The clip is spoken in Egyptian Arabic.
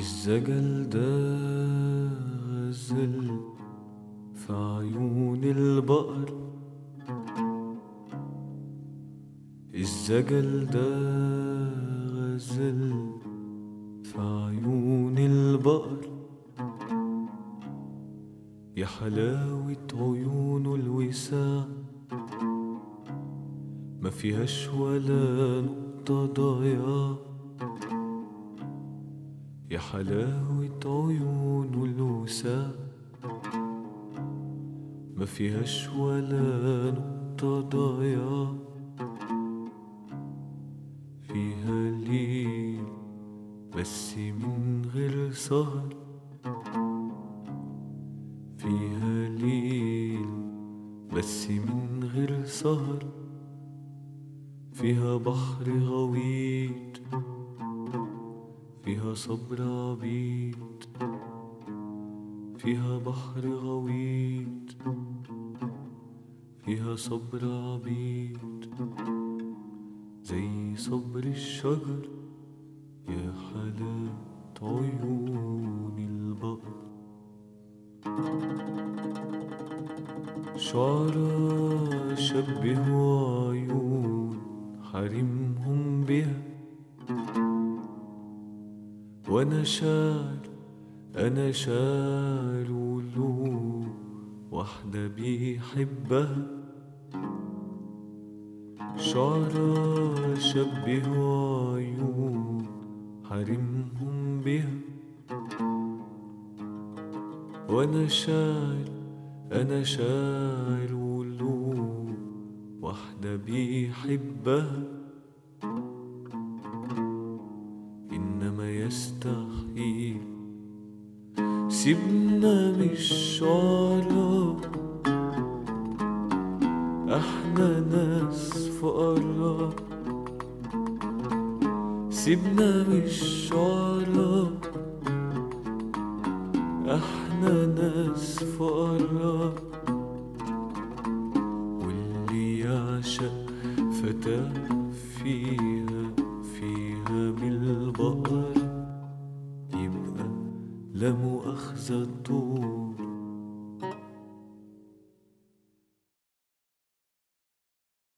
الزجل ده غزل في عيون البقر الزجل ده غزل في عيون البقر يا حلاوة عيونه الوساع ما فيهاش ولا نقطة ضياع يا حلاوة عيونه الوساع ما فيهاش ولا نقطة ضياع فيها ليل بس من غير سهر فيها ليل بس من غير سهر فيها بحر غويط فيها صبر عبيد فيها بحر غويط فيها صبر عبيد زي صبر الشجر يا حلاوة عيون البقر شعراء شبهوا عيون حرمهم بها وانا شاعر انا شاعر ولو واحدة بيحبها شعراء شبهوا عيون حرمهم بها وانا شاعر انا شاعر ولو واحدة بيحبها انما يستحيل سيبنا مش شعراء احنا ناس فقراء سيبنا مش شعراء احنا ناس فقراء واللي يعشق فتاة فيها فيها بالبقر يبقى لا مؤاخذة طول